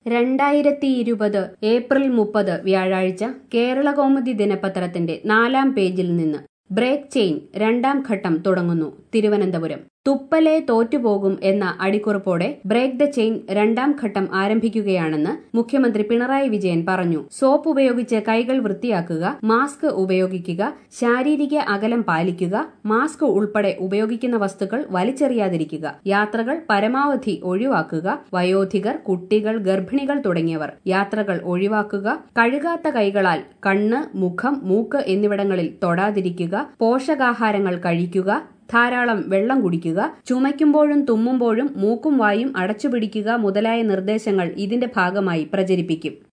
രണ്ടായിരത്തി ഇരുപത് ഏപ്രിൽ മുപ്പത് വ്യാഴാഴ്ച കേരളകൗമുദി ദിനപത്രത്തിന്റെ നാലാം പേജിൽ നിന്ന് ബ്രേക്ക് ചെയിൻ രണ്ടാം ഘട്ടം തുടങ്ങുന്നു തിരുവനന്തപുരം തുപ്പലെ തോറ്റുപോകും എന്ന അടിക്കുറിപ്പോടെ ബ്രേക്ക് ദ ചെയിൻ രണ്ടാം ഘട്ടം ആരംഭിക്കുകയാണെന്ന് മുഖ്യമന്ത്രി പിണറായി വിജയൻ പറഞ്ഞു സോപ്പ് ഉപയോഗിച്ച് കൈകൾ വൃത്തിയാക്കുക മാസ്ക് ഉപയോഗിക്കുക ശാരീരിക അകലം പാലിക്കുക മാസ്ക് ഉൾപ്പെടെ ഉപയോഗിക്കുന്ന വസ്തുക്കൾ വലിച്ചെറിയാതിരിക്കുക യാത്രകൾ പരമാവധി ഒഴിവാക്കുക വയോധികർ കുട്ടികൾ ഗർഭിണികൾ തുടങ്ങിയവർ യാത്രകൾ ഒഴിവാക്കുക കഴുകാത്ത കൈകളാൽ കണ്ണ് മുഖം മൂക്ക് എന്നിവിടങ്ങളിൽ തൊടാതിരിക്കുക പോഷകാഹാരങ്ങൾ കഴിക്കുക ധാരാളം വെള്ളം കുടിക്കുക ചുമയ്ക്കുമ്പോഴും തുമ്മുമ്പോഴും മൂക്കും വായും അടച്ചുപിടിക്കുക മുതലായ നിർദ്ദേശങ്ങൾ ഇതിന്റെ ഭാഗമായി പ്രചരിപ്പിക്കും